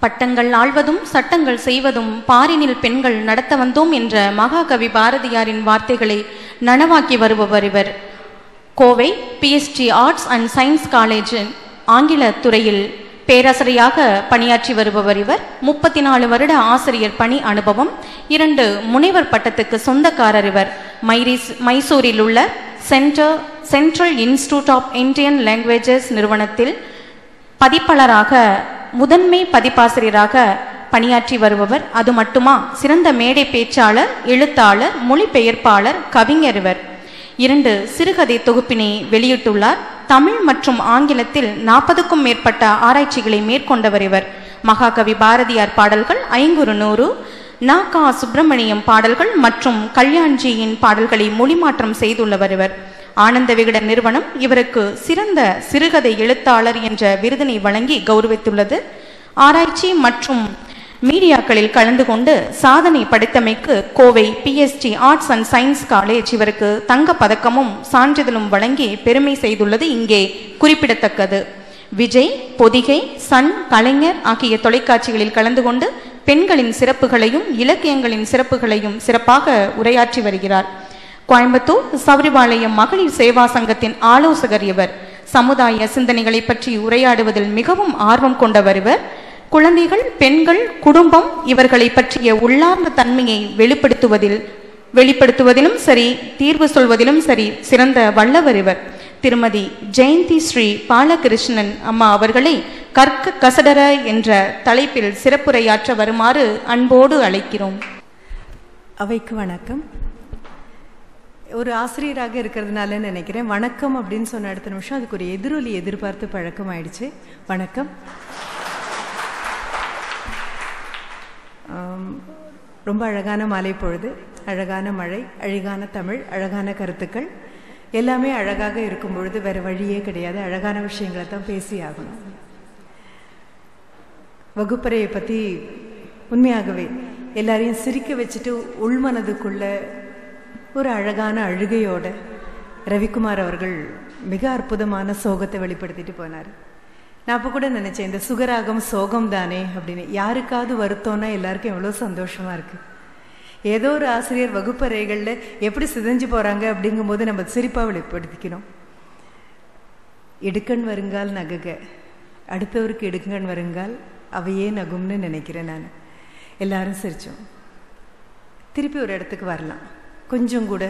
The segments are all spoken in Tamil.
பட்டங்கள் ஆள்வதும் சட்டங்கள் செய்வதும் பாரினில் பெண்கள் நடத்த வந்தோம் என்ற மகாகவி பாரதியாரின் வார்த்தைகளை நனவாக்கி வருபவர் இவர் Kovai PST arts and science college ஆங்கில துறையில் பேராசிரியராக பணியாற்றி வருபவர் இவர் முப்பத்தி நாலு வருட ஆசிரியர் பணி அனுபவம் இரண்டு முனைவர் பட்டத்துக்கு சொந்தக்காரர் இவர் மைரிஸ் மைசூரில் உள்ள centre central institute of Indian languages நிறுவனத்தில் பதிப்பாளராக முதன்மை பதிப்பாசிரியராக பணியாற்றி வருபவர் அது மட்டுமா சிறந்த மேடை பேச்சாளர் எழுத்தாளர் மொழிபெயர்ப்பாளர் கவிஞர் இவர் இரண்டு சிறுகதை தொகுப்பினை வெளியிட்டுள்ளார் தமிழ் மற்றும் ஆங்கிலத்தில் நாற்பதுக்கும் மேற்பட்ட ஆராய்ச்சிகளை மேற்கொண்டவர் இவர் மகாகவி பாரதியார் பாடல்கள் ஐங்குறு நூறு நா கா சுப்பிரமணியம் பாடல்கள் மற்றும் கல்யாண்ஜியின் பாடல்களை மொழிமாற்றம் செய்துள்ளவர் இவர் ஆனந்த விகடன் நிறுவனம் இவருக்கு சிறந்த சிறுகதை எழுத்தாளர் என்ற விருதினை வழங்கி கௌரவித்துள்ளது ஆராய்ச்சி மற்றும் மீடியாக்களில் கலந்து கொண்டு சாதனை படைத்தமைக்கு Kovai PST arts and science college இவருக்கு தங்க பதக்கமும் சான்றிதழும் வழங்கி பெருமை செய்துள்ளது இங்கே குறிப்பிடத்தக்கது விஜய் பொதிகை சன் கலைஞர் ஆகிய தொலைக்காட்சிகளில் கலந்து கொண்டு பெண்களின் சிறப்புகளையும் இலக்கியங்களின் சிறப்புகளையும் சிறப்பாக உரையாற்றி வருகிறார் கோயம்புத்தூர் சௌரிபாளையம் மகளிர் சேவா சங்கத்தின் ஆலோசகர் இவர் சமுதாய சிந்தனைகளை பற்றி உரையாடுவதில் மிகவும் ஆர்வம் கொண்டவர் இவர் குழந்தைகள் பெண்கள் குடும்பம் இவர்களை பற்றிய உள்ளார்ந்த தன்மையை வெளிப்படுத்துவதில் வெளிப்படுத்துவதிலும் சரி தீர்வு சொல்வதிலும் சரி சிறந்த வல்லவர் இவர் திருமதி ஜெயந்தி ஸ்ரீ பாலகிருஷ்ணன் அம்மா அவர்களை கற்க கசடர என்ற தலைப்பில் சிறப்புரையாற்ற வருமாறு அன்போடு அழைக்கிறோம் அவைக்கு வணக்கம் ஒரு ஆசிரியராக இருக்கிறதுனால நினைக்கிறேன் வணக்கம் அப்படின்னு சொன்ன அடுத்த நிமிஷம் அதுக்கு ஒரு எதிரொலி எதிர்பார்த்து பழக்கம் ஆயிடுச்சு வணக்கம் ஆம், ரொம்ப அழகான மாலை பொழுது அழகான மழை அழகான தமிழ் அழகான கருத்துக்கள் எல்லாமே அழகாக இருக்கும் பொழுது வேற வழியே கிடையாது அழகான விஷயங்களை தான் பேசி ஆகணும் வகுப்பறையை பற்றி உண்மையாகவே எல்லாரையும் சிரிக்க வச்சுட்டு உள்மனதுக்குள்ள ஒரு அழகான அழுகையோட ரவிக்குமார் அவர்கள் மிக அற்புதமான சோகத்தை வெளிப்படுத்திட்டு போனார் நான் அப்போ கூட நினைச்சேன் இந்த சுகராகம் சோகம் தானே அப்படின்னு யாருக்காவது வருத்தம்னா எல்லாருக்கும் எவ்வளோ சந்தோஷமா இருக்கு ஏதோ ஒரு ஆசிரியர் வகுப்பறைகளில் எப்படி சிதைஞ்சு போறாங்க அப்படிங்கும்போது நம்ம சிரிப்பாக வெளிப்படுத்திக்கணும் எடுக்கண் வருங்கால் நகுக அடுத்தவருக்கு எடுக்கண் வருங்கால் அவையே நகும்னு நினைக்கிறேன் நான் எல்லாரும் சிரிச்சோம் திருப்பி ஒரு இடத்துக்கு வரலாம் கொஞ்சம் கூட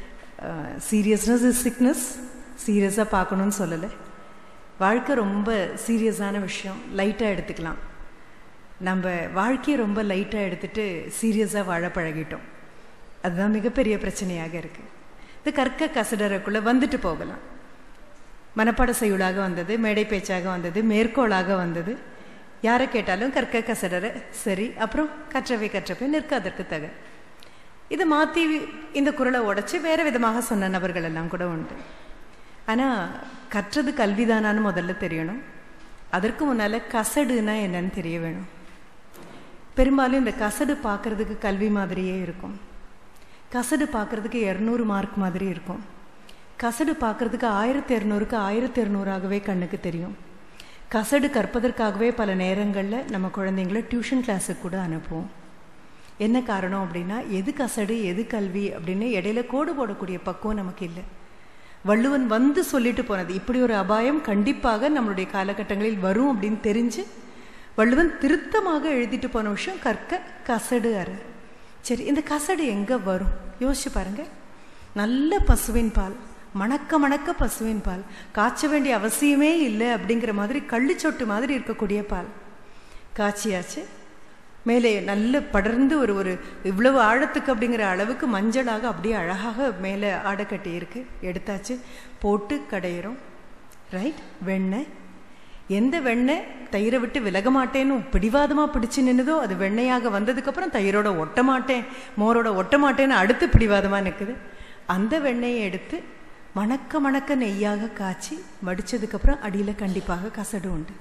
சீரியஸ்னஸ் இஸ் சிக்னஸ் சீரியஸாக பார்க்கணும்னு சொல்லலை வாழ்க்கை ரொம்ப சீரியஸான விஷயம் லைட்டாக எடுத்துக்கலாம் நம்ம வாழ்க்கையை ரொம்ப லைட்டாக எடுத்துட்டு சீரியஸாக வாழ பழகிட்டோம் அதுதான் மிகப்பெரிய பிரச்சனையாக இருக்கு இது கற்க கசடறக்குள்ளே வந்துட்டு போகலாம் மனப்பாட செய்யுளாக வந்தது மேடை பேச்சாக வந்தது மேற்கோளாக வந்தது யாரை கேட்டாலும் கற்க கசடற சரி அப்புறம் கற்றவை கற்றவை நிற்காதற்கு தக இதை மாற்றி இந்த குரலை உடைச்சு வேற விதமாக சொன்ன நபர்கள் எல்லாம் கூட உண்டு ஆனால் கற்றது கல்விதானான்னு முதல்ல தெரியணும் அதற்கு முன்னால் கசடுனா என்னன்னு தெரிய வேணும் பெரும்பாலும் இந்த கசடு பார்க்கறதுக்கு கல்வி மாதிரியே இருக்கும் கசடு பார்க்கறதுக்கு இரநூறு மார்க் மாதிரி இருக்கும் கசடு பார்க்கறதுக்கு ஆயிரத்தி இரநூறுக்கு ஆயிரத்தி இரநூறாகவே கண்ணுக்கு தெரியும் கசடு கற்பதற்காகவே பல நேரங்களில் நம்ம குழந்தைங்கள டியூஷன் கிளாஸுக்கு கூட அனுப்புவோம் என்ன காரணம் அப்படின்னா எது கசடு எது கல்வி அப்படின்னு இடையில கோடு போடக்கூடிய பக்குவம் நமக்கு இல்லை வள்ளுவன் வந்து சொல்லிட்டு போனது இப்படி ஒரு அபாயம் கண்டிப்பாக நம்மளுடைய காலகட்டங்களில் வரும் அப்படின்னு தெரிஞ்சு வள்ளுவன் திருத்தமாக எழுதிட்டு போன விஷயம் கற்க கசடு அற சரி இந்த கசடு எங்க வரும் யோசிச்சு பாருங்க நல்ல பசுவின் பால் மணக்க மணக்க பசுவின் பால் காய்ச்ச வேண்டிய அவசியமே இல்லை அப்படிங்கிற மாதிரி கள்ளிச்சொட்டு மாதிரி இருக்கக்கூடிய பால் காய்ச்சியாச்சு மேலே நல்ல படர்ந்து ஒரு ஒரு இவ்வளவு ஆழத்துக்கு அப்படிங்கிற அளவுக்கு மஞ்சளாக அப்படியே அழகாக மேலே ஆடை கட்டி இருக்கு எடுத்தாச்சு போட்டு கடையிறோம் ரைட் வெண்ணெய் எந்த வெண்ணெய் தயிரை விட்டு விலக மாட்டேன்னு பிடிவாதமாக பிடிச்சு நின்னுதோ அது வெண்ணெயாக வந்ததுக்கப்புறம் தயிரோட ஒட்ட மாட்டேன் மோரோட ஒட்ட மாட்டேன்னு அடுத்து பிடிவாதமாக நிற்குது அந்த வெண்ணெயை எடுத்து மணக்க மணக்க நெய்யாக காய்ச்சி வடிச்சதுக்கப்புறம் அடியில் கண்டிப்பாக கசடு உண்டு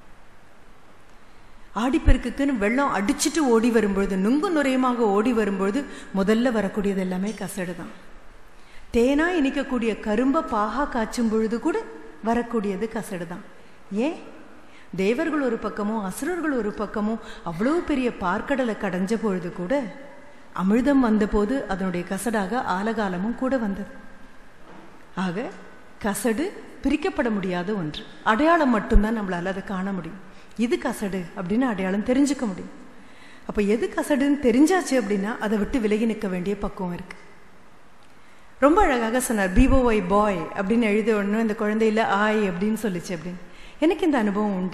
ஆடிப்பெருக்குக்குன்னு வெள்ளம் அடிச்சுட்டு ஓடி வரும்பொழுது நுங்கு நுரையுமாக ஓடி வரும்பொழுது முதல்ல வரக்கூடியது எல்லாமே கசடு தான் தேனா இனிக்கக்கூடிய கரும்பை பாகா காய்ச்சும் பொழுது கூட வரக்கூடியது கசடு தான் ஏன் தேவர்கள் ஒரு பக்கமும் அசுரர்கள் ஒரு பக்கமும் அவ்வளோ பெரிய பார்க்கடலை கடைஞ்ச பொழுது கூட அமிர்தம் வந்தபோது அதனுடைய கசடாக ஆலகாலமும் கூட வந்தது ஆக கசடு பிரிக்கப்பட முடியாத ஒன்று அடையாளம் மட்டும்தான் நம்மளால அதை காண முடியும் இது கசடு அப்படின்னு அடையாளம் தெரிஞ்சுக்க முடியும் அப்போ எது கசடுன்னு தெரிஞ்சாச்சு அப்படின்னா அதை விட்டு விலகி நிற்க வேண்டிய பக்குவம் இருக்கு ரொம்ப அழகாக சொன்னார் பிஓஒய் பாய் அப்படின்னு எழுத ஒன்று இந்த குழந்தையில ஆய் அப்படின்னு சொல்லிச்சு அப்படின்னு எனக்கு இந்த அனுபவம் உண்டு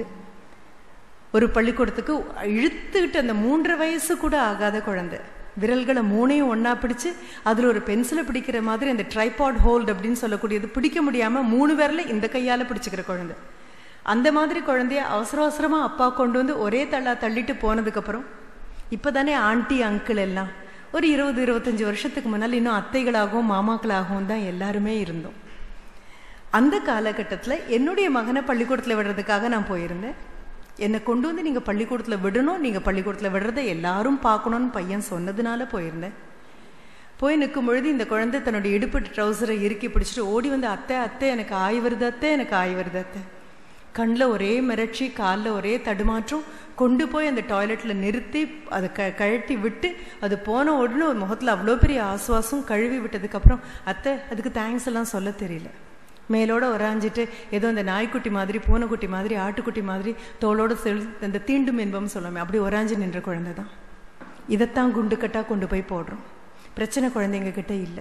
ஒரு பள்ளிக்கூடத்துக்கு இழுத்துக்கிட்டு அந்த மூன்றரை வயசு கூட ஆகாத குழந்தை விரல்களை மூணையும் ஒன்றா பிடிச்சு அதில் ஒரு பென்சிலை பிடிக்கிற மாதிரி அந்த ட்ரைபாட் ஹோல்டு அப்படின்னு சொல்லக்கூடியது பிடிக்க முடியாமல் மூணு விரல இந்த கையால் பிடிச்சிக்கிற குழந்தை அந்த மாதிரி குழந்தைய அவசர அவசரமாக அப்பா கொண்டு வந்து ஒரே தள்ளா தள்ளிட்டு போனதுக்கப்புறம் இப்போ தானே ஆண்டி அங்கிள் எல்லாம் ஒரு இருபது இருபத்தஞ்சி வருஷத்துக்கு முன்னால் இன்னும் அத்தைகளாகவும் மாமாக்களாகவும் தான் எல்லாருமே இருந்தோம் அந்த காலகட்டத்தில் என்னுடைய மகனை பள்ளிக்கூடத்தில் விடுறதுக்காக நான் போயிருந்தேன் என்னை கொண்டு வந்து நீங்கள் பள்ளிக்கூடத்தில் விடணும் நீங்கள் பள்ளிக்கூடத்தில் விடுறதை எல்லாரும் பார்க்கணும்னு பையன் சொன்னதுனால போயிருந்தேன் போய் நிற்கும் பொழுது இந்த குழந்தை தன்னுடைய இடுப்பு ட்ரௌசரை இறுக்கி பிடிச்சிட்டு ஓடி வந்து அத்தை அத்தை எனக்கு ஆய் வருது அத்தை எனக்கு ஆய் வருது அத்தை கண்ணில் ஒரே மிரட்சி காலில் ஒரே தடுமாற்றம் கொண்டு போய் அந்த டாய்லெட்டில் நிறுத்தி அதை க கழட்டி விட்டு அது போன உடனே ஒரு முகத்தில் அவ்வளோ பெரிய ஆசுவாசம் கழுவி விட்டதுக்கப்புறம் அத்தை அதுக்கு தேங்க்ஸ் எல்லாம் சொல்ல தெரியல மேலோட உராஞ்சிட்டு ஏதோ அந்த நாய்க்குட்டி மாதிரி பூனைக்குட்டி மாதிரி ஆட்டுக்குட்டி மாதிரி தோளோட செல் அந்த தீண்டும் இன்பம் சொல்லுமே அப்படி உராஞ்சி நின்ற குழந்தை தான் இதைத்தான் குண்டு கட்டா கொண்டு போய் போடுறோம் பிரச்சனை குழந்தைங்க கிட்ட இல்லை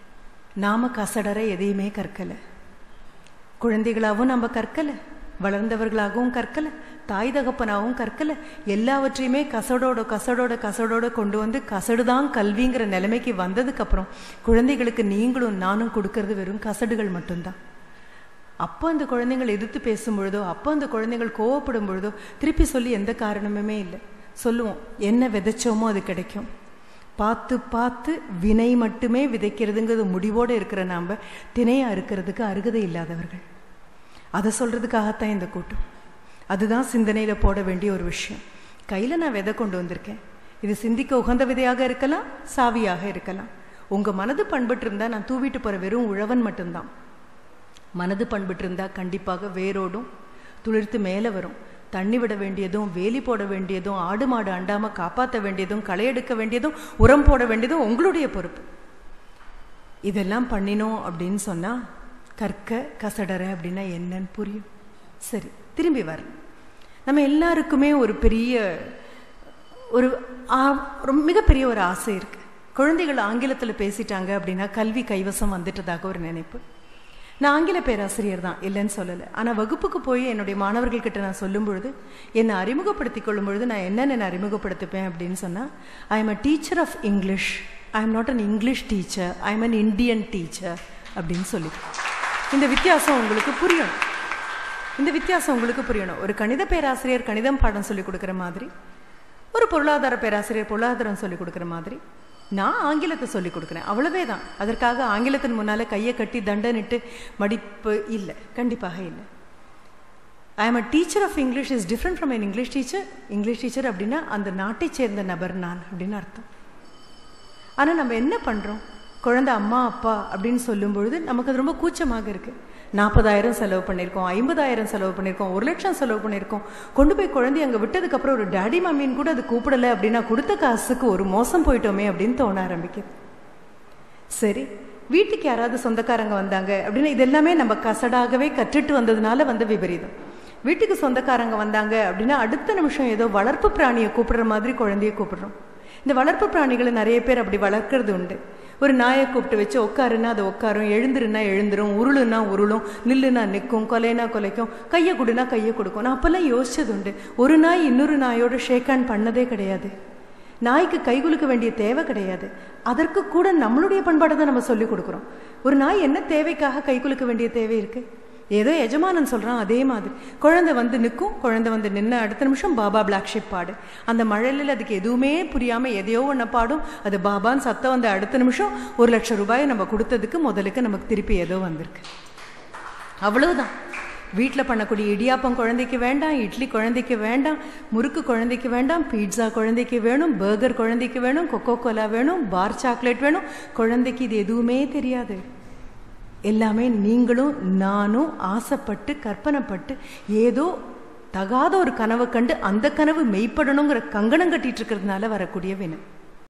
நாம கசடற எதையுமே கற்கலை குழந்தைகளாகவும் நம்ம கற்கலை வளர்ந்தவர்களாகவும் கற்கலை தாய் தகப்பனாகவும் கற்கலை எல்லாவற்றையுமே கசடோட கசடோட கசடோட கொண்டு வந்து கசடுதான் கல்விங்கிற நிலைமைக்கு வந்ததுக்கப்புறம் குழந்தைகளுக்கு நீங்களும் நானும் கொடுக்கறது வெறும் கசடுகள் மட்டும்தான் அப்போ அந்த குழந்தைகள் எதிர்த்து பேசும் பொழுதோ அப்போ அந்த குழந்தைகள் கோவப்படும் பொழுதோ திருப்பி சொல்லி எந்த காரணமுமே இல்லை சொல்லுவோம் என்ன விதைச்சோமோ அது கிடைக்கும் பார்த்து பார்த்து வினை மட்டுமே விதைக்கிறதுங்கிறது முடிவோடு இருக்கிற நாம் திணையாக இருக்கிறதுக்கு அருகதை இல்லாதவர்கள் அதை சொல்கிறதுக்காகத்தான் இந்த கூட்டம் அதுதான் சிந்தனையில் போட வேண்டிய ஒரு விஷயம் கையில் நான் விதை கொண்டு வந்திருக்கேன் இது சிந்திக்க உகந்த விதையாக இருக்கலாம் சாவியாக இருக்கலாம் உங்கள் மனது பண்பட்டு இருந்தால் நான் தூவிட்டு போகிற வெறும் உழவன் மட்டும்தான் மனது பண்பட்டு இருந்தால் கண்டிப்பாக வேரோடும் துளிர்த்து மேலே வரும் தண்ணி விட வேண்டியதும் வேலி போட வேண்டியதும் ஆடு மாடு அண்டாமல் காப்பாற்ற வேண்டியதும் களை எடுக்க வேண்டியதும் உரம் போட வேண்டியதும் உங்களுடைய பொறுப்பு இதெல்லாம் பண்ணினோம் அப்படின்னு சொன்னால் கற்க கசடற அப்படின்னா என்னன்னு புரியும் சரி திரும்பி வரலாம் நம்ம எல்லாருக்குமே ஒரு பெரிய ஒரு ரொம்ப மிகப்பெரிய ஒரு ஆசை இருக்கு குழந்தைகள் ஆங்கிலத்தில் பேசிட்டாங்க அப்படின்னா கல்வி கைவசம் வந்துட்டதாக ஒரு நினைப்பு நான் ஆங்கில பேராசிரியர் தான் இல்லைன்னு சொல்லலை ஆனால் வகுப்புக்கு போய் என்னுடைய மாணவர்கள்கிட்ட நான் சொல்லும் பொழுது என்னை அறிமுகப்படுத்தி கொள்ளும் பொழுது நான் என்னென்ன அறிமுகப்படுத்திப்பேன் அப்படின்னு சொன்னால் I am a teacher of English I am not an English teacher I am an Indian teacher அப்படின்னு சொல்லி இந்த வித்தியாசம் உங்களுக்கு புரியணும் இந்த வித்தியாசம் உங்களுக்கு புரியணும் ஒரு கணித பேராசிரியர் கணிதம் பாடம் சொல்லி கொடுக்குற மாதிரி ஒரு பொருளாதார பேராசிரியர் பொருளாதாரம் சொல்லி கொடுக்குற மாதிரி நான் ஆங்கிலத்தை சொல்லி கொடுக்குறேன் அவ்வளவே தான் அதற்காக ஆங்கிலத்தின் முன்னால் கையை கட்டி தண்டனிட்டு மடிப்பு இல்லை கண்டிப்பாக இல்லை I am a teacher of English is different from an English teacher English teacher அப்படின்னா அந்த நாட்டை சேர்ந்த நபர் நான் அப்படின்னு அர்த்தம் ஆனால் நம்ம என்ன பண்ணுறோம் குழந்தை அம்மா அப்பா அப்படின்னு சொல்லும் பொழுது நமக்கு அது ரொம்ப கூச்சமாக இருக்குது நாற்பதாயிரம் செலவு பண்ணியிருக்கோம் ஐம்பதாயிரம் செலவு பண்ணியிருக்கோம் ஒரு லட்சம் செலவு பண்ணியிருக்கோம் கொண்டு போய் குழந்தை அங்கே விட்டதுக்கப்புறம் ஒரு டேடி மம்மின்னு கூட அது கூப்பிடலை அப்படின்னா கொடுத்த காசுக்கு ஒரு மோசம் போயிட்டோமே அப்படின்னு தோண ஆரம்பிக்குது சரி வீட்டுக்கு யாராவது சொந்தக்காரங்க வந்தாங்க அப்படின்னு இது எல்லாமே நம்ம கசடாகவே கற்றுட்டு வந்ததுனால வந்த விபரீதம் வீட்டுக்கு சொந்தக்காரங்க வந்தாங்க அப்படின்னா அடுத்த நிமிஷம் ஏதோ வளர்ப்பு பிராணியை கூப்பிடுற மாதிரி குழந்தைய கூப்பிடுறோம் இந்த வளர்ப்பு பிராணிகளை நிறைய பேர் அப்படி வளர்க்கறது உண்டு ஒரு நாயை கூப்பிட்டு வச்சு உட்காருன்னா அது உட்காரும் எழுந்துருன்னா எழுந்துரும் உருளுன்னா உருளும் நில்லுனா நிற்கும் கொலைனா கொலைக்கும் கையை கொடுனா கையை கொடுக்கும் நான் அப்போல்லாம் யோசிச்சது உண்டு ஒரு நாய் இன்னொரு நாயோட ஷேக் ஹேண்ட் பண்ணதே கிடையாது நாய்க்கு கை குலுக்க வேண்டிய தேவை கிடையாது அதற்கு கூட நம்மளுடைய பண்பாடை தான் நம்ம சொல்லி கொடுக்குறோம் ஒரு நாய் என்ன தேவைக்காக கை குலுக்க வேண்டிய தேவை இருக்கு ஏதோ எஜமானன் சொல்கிறான் அதே மாதிரி குழந்தை வந்து நிற்கும் குழந்தை வந்து நின்று அடுத்த நிமிஷம் பாபா பிளாக் ஷிப் பாடு அந்த மழையில் அதுக்கு எதுவுமே புரியாமல் எதையோ ஒன்று பாடும் அது பாபான்னு சத்தம் வந்த அடுத்த நிமிஷம் ஒரு லட்சம் ரூபாயை நம்ம கொடுத்ததுக்கு முதலுக்கு நமக்கு திருப்பி ஏதோ வந்திருக்கு அவ்வளவுதான் வீட்டில் பண்ணக்கூடிய இடியாப்பம் குழந்தைக்கு வேண்டாம் இட்லி குழந்தைக்கு வேண்டாம் முறுக்கு குழந்தைக்கு வேண்டாம் பீட்சா குழந்தைக்கு வேணும் பர்கர் குழந்தைக்கு வேணும் கொக்கோ கோலா வேணும் பார் சாக்லேட் வேணும் குழந்தைக்கு இது எதுவுமே தெரியாது எல்லாமே நீங்களும் நானும் ஆசைப்பட்டு கற்பனைப்பட்டு ஏதோ தகாத ஒரு கனவை கண்டு அந்த கனவு மெய்ப்படணுங்கிற கங்கணம் கட்டிட்டு இருக்கிறதுனால வரக்கூடிய வினை